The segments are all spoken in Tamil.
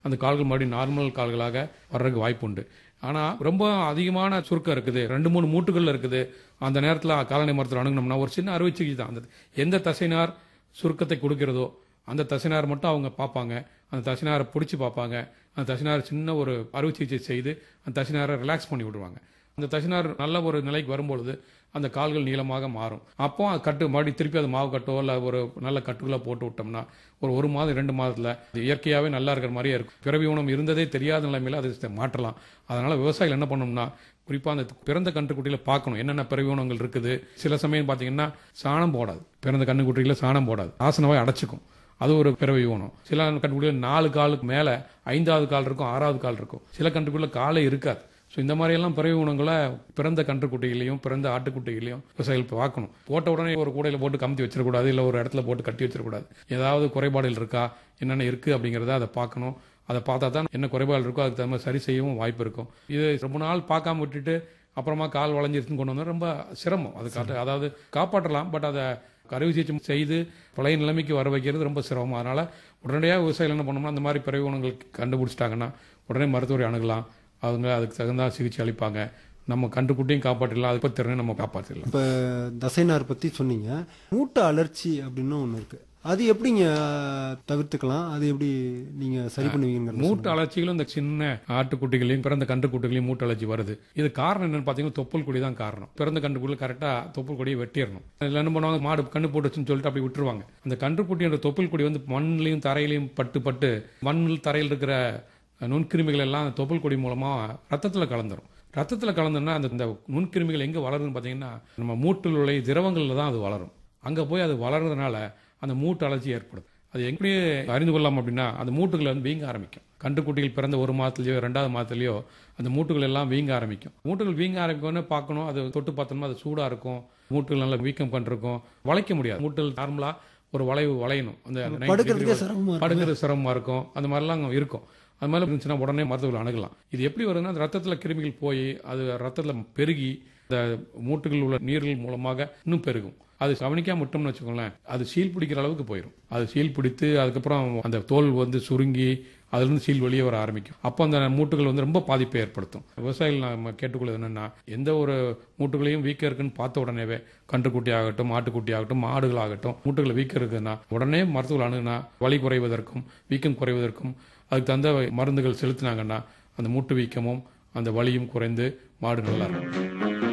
அந்த கால்கள் மறுபடியும் நார்மல் கால்களாக வர்றதுக்கு வாய்ப்பு உண்டு ஆனால் ரொம்ப அதிகமான சுருக்கம் இருக்குது ரெண்டு மூணு மூட்டுகள் இருக்குது அந்த நேரத்தில் கால்நடை மருத்துவர் அணுகுனோம்னா ஒரு சின்ன அறுவை சிகிச்சை தான் அந்த எந்த தசைனார் சுருக்கத்தை கொடுக்கிறதோ அந்த தசைனார் மட்டும் அவங்க பார்ப்பாங்க அந்த தசைனாரை பிடிச்சி பார்ப்பாங்க அந்த தசைனார் சின்ன ஒரு அறுவை சிகிச்சை செய்து அந்த தசைனாரை ரிலாக்ஸ் பண்ணி விடுவாங்க அந்த தசைனார் நல்ல ஒரு நிலைக்கு வரும்பொழுது அந்த கால்கள் நீளமாக மாறும் அப்போ அது கட்டு மறுபடியும் திருப்பி அது மாவு கட்டோ இல்லை ஒரு நல்ல கட்டுகளை போட்டு விட்டோம்னா ஒரு ஒரு மாதம் ரெண்டு மாதத்தில் அது இயற்கையாகவே நல்லா இருக்கிற மாதிரியே இருக்கும் பிறவி உணவு இருந்ததே தெரியாத நிலைமையில அது மாற்றலாம் அதனால விவசாயிகள் என்ன பண்ணணும்னா குறிப்பாக அந்த பிறந்த கன்றுக்குட்டியில் பார்க்கணும் என்னென்ன பிறவி உணவுகள் இருக்குது சில சமயம் பார்த்தீங்கன்னா சாணம் போடாது பிறந்த கன்றுக்குட்டியில் சாணம் போடாது ஆசனவாய் அடைச்சிக்கும் அது ஒரு பிறவி ஊனம் சில கண்டுபிடிக்கல நாலு காலுக்கு மேலே ஐந்தாவது கால் இருக்கும் ஆறாவது கால் இருக்கும் சில கண்டுபிடிக்கல காலே இருக்காது ஸோ இந்த மாதிரியெல்லாம் பிறவி ஊனங்களை பிறந்த கன்றுக்குட்டிகளையும் பிறந்த ஆட்டுக்குட்டிகளையும் விவசாயிகள் பார்க்கணும் போட்ட உடனே ஒரு கூடையில் போட்டு கமுத்தி வச்சிடக்கூடாது இல்லை ஒரு இடத்துல போட்டு கட்டி வச்சிடக்கூடாது ஏதாவது குறைபாடுகள் இருக்கா என்னென்ன இருக்குது அப்படிங்கிறத அதை பார்க்கணும் அதை பார்த்தா தான் என்ன குறைபாடு இருக்கோ அதுக்கு தகுந்த மாதிரி சரி செய்யவும் வாய்ப்பு இருக்கும் இது ரொம்ப நாள் பார்க்காம விட்டுட்டு அப்புறமா கால் வளைஞ்சிருச்சுன்னு கொண்டு வந்தா ரொம்ப சிரமம் அது காட்டு அதாவது காப்பாற்றலாம் பட் அதை அறுவை சிகிச்சை செய்து பழைய நிலைமைக்கு வர வைக்கிறது ரொம்ப சிரமம் அதனால உடனடியாக விவசாயிகள் என்ன பண்ணணும்னா அந்த மாதிரி பிறவி உணவுகள் கண்டுபிடிச்சிட்டாங்கன்னா உடனே மருத்துவரை அணுகலாம் அவங்க அதுக்கு தகுந்த சிகிச்சை அளிப்பாங்க நம்ம கண்டுக்குட்டியும் காப்பாற்றிடலாம் அதுக்கு திறனை நம்ம காப்பாற்றிடலாம் இப்போ தசைநார் பற்றி சொன்னீங்க மூட்டை அலர்ச்சி அப்படின்னு ஒன்று இருக்கு அது எப்படிங்க தவிர்த்துக்கலாம் அது எப்படி நீங்க சரி பண்ணுவீங்க மூட்டு அலர்ச்சிகளும் இந்த சின்ன ஆட்டுக்குட்டிகளையும் பிறந்த கன்றுக்குட்டிகளையும் மூட்டு அலர்ச்சி வருது இது காரணம் என்னன்னு பார்த்தீங்கன்னா தொப்புள் கொடி தான் காரணம் பிறந்த கன்றுக்குள்ள கரெக்டாக தொப்புள் கொடியை வெட்டிடணும் அதில் என்ன பண்ணுவாங்க மாடு கண்ணு போட்டுச்சுன்னு சொல்லிட்டு அப்படி விட்டுருவாங்க அந்த கன்றுக்குட்டியோட தொப்புள் கொடி வந்து மண்ணிலையும் தரையிலையும் பட்டு பட்டு மண்ணில் தரையில் இருக்கிற நுண்கிருமிகள் எல்லாம் அந்த தொப்புள் கொடி மூலமா ரத்தத்துல கலந்துரும் ரத்தத்துல கலந்துன்னா அந்த இந்த நுண்கிருமிகள் எங்க வளருதுன்னு பார்த்தீங்கன்னா நம்ம மூட்டில் உள்ள திரவங்கள்ல தான் அது வளரும் அங்க போய் அது வளர்றதுனால அந்த மூட்டு அலர்ச்சி ஏற்படும் அது எப்படி அறிந்து கொள்ளலாம் அப்படின்னா அந்த மூட்டுகள் வந்து வீங்க ஆரம்பிக்கும் கன்றுக்குட்டிகள் பிறந்த ஒரு மாதத்துலயோ ரெண்டாவது மாதத்துலயோ அந்த மூட்டுகள் எல்லாம் வீங்க ஆரம்பிக்கும் மூட்டுகள் வீங்க ஆரம்பிக்கணும்னு பார்க்கணும் அது தொட்டு பார்த்தோம்னா அது சூடா இருக்கும் மூட்டுகள் நல்லா வீக்கம் பண்ணிருக்கும் வளைக்க முடியாது மூட்டுகள் நார்மலா ஒரு வளைவு வளையணும் அந்த 90 படுக்கிறதுக்கே degree சிரமமா இருக்கும் படுக்கிறது சிரமமா இருக்கும் அந்த மாதிரிலாம் அங்க இருக்கும் அது மாதிரி இருந்துச்சுன்னா உடனே மருத்துவர்கள் அணுகலாம் இது எப்படி வருதுன்னா அந்த ரத்தத்துல கிருமிகள் போய் அது ரத்தத்துல பெருகி இந்த மூட்டுகளில் உள்ள நீர்கள் மூலமாக இன்னும் பெருகும் அது கவனிக்காம விட்டோம்னு வச்சுக்கோங்களேன் அது சீல் பிடிக்கிற அளவுக்கு போயிடும் அது சீல் பிடித்து அதுக்கப்புறம் அந்த தோல் வந்து சுருங்கி அதுலேருந்து சீல் வெளியே வர ஆரம்பிக்கும் அப்போ அந்த மூட்டுகள் வந்து ரொம்ப பாதிப்பை ஏற்படுத்தும் விவசாயிகள் நம்ம கேட்டுக்கொள்வது என்னன்னா எந்த ஒரு மூட்டுகளையும் வீக்கம் இருக்குன்னு பார்த்த உடனேவே கன்றுக்குட்டி ஆகட்டும் ஆட்டுக்குட்டி ஆகட்டும் மாடுகள் ஆகட்டும் மூட்டுகளை வீக்கம் இருக்குதுன்னா உடனே மருத்துவர்கள் அணுகுனா வலி குறைவதற்கும் வீக்கம் குறைவதற்கும் அதுக்கு தகுந்த மருந்துகள் செலுத்தினாங்கன்னா அந்த மூட்டு வீக்கமும் அந்த வலியும் குறைந்து மாடு நல்லா இருக்கும்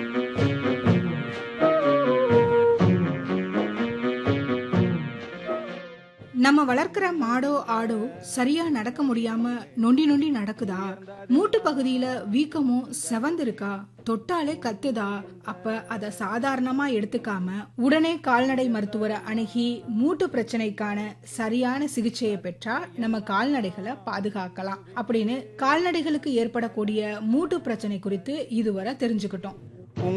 நம்ம வளர்க்கிற மாடோ ஆடோ சரியா நடக்க முடியாம நொண்டி நொண்டி நடக்குதா மூட்டு பகுதியில வீக்கமும் செவந்திருக்கா தொட்டாலே கத்துதா அப்ப அத சாதாரணமா எடுத்துக்காம உடனே கால்நடை மருத்துவரை அணுகி மூட்டு பிரச்சனைக்கான சரியான சிகிச்சையை பெற்றா நம்ம கால்நடைகளை பாதுகாக்கலாம் அப்படின்னு கால்நடைகளுக்கு ஏற்படக்கூடிய மூட்டு பிரச்சனை குறித்து இதுவரை தெரிஞ்சுக்கிட்டோம்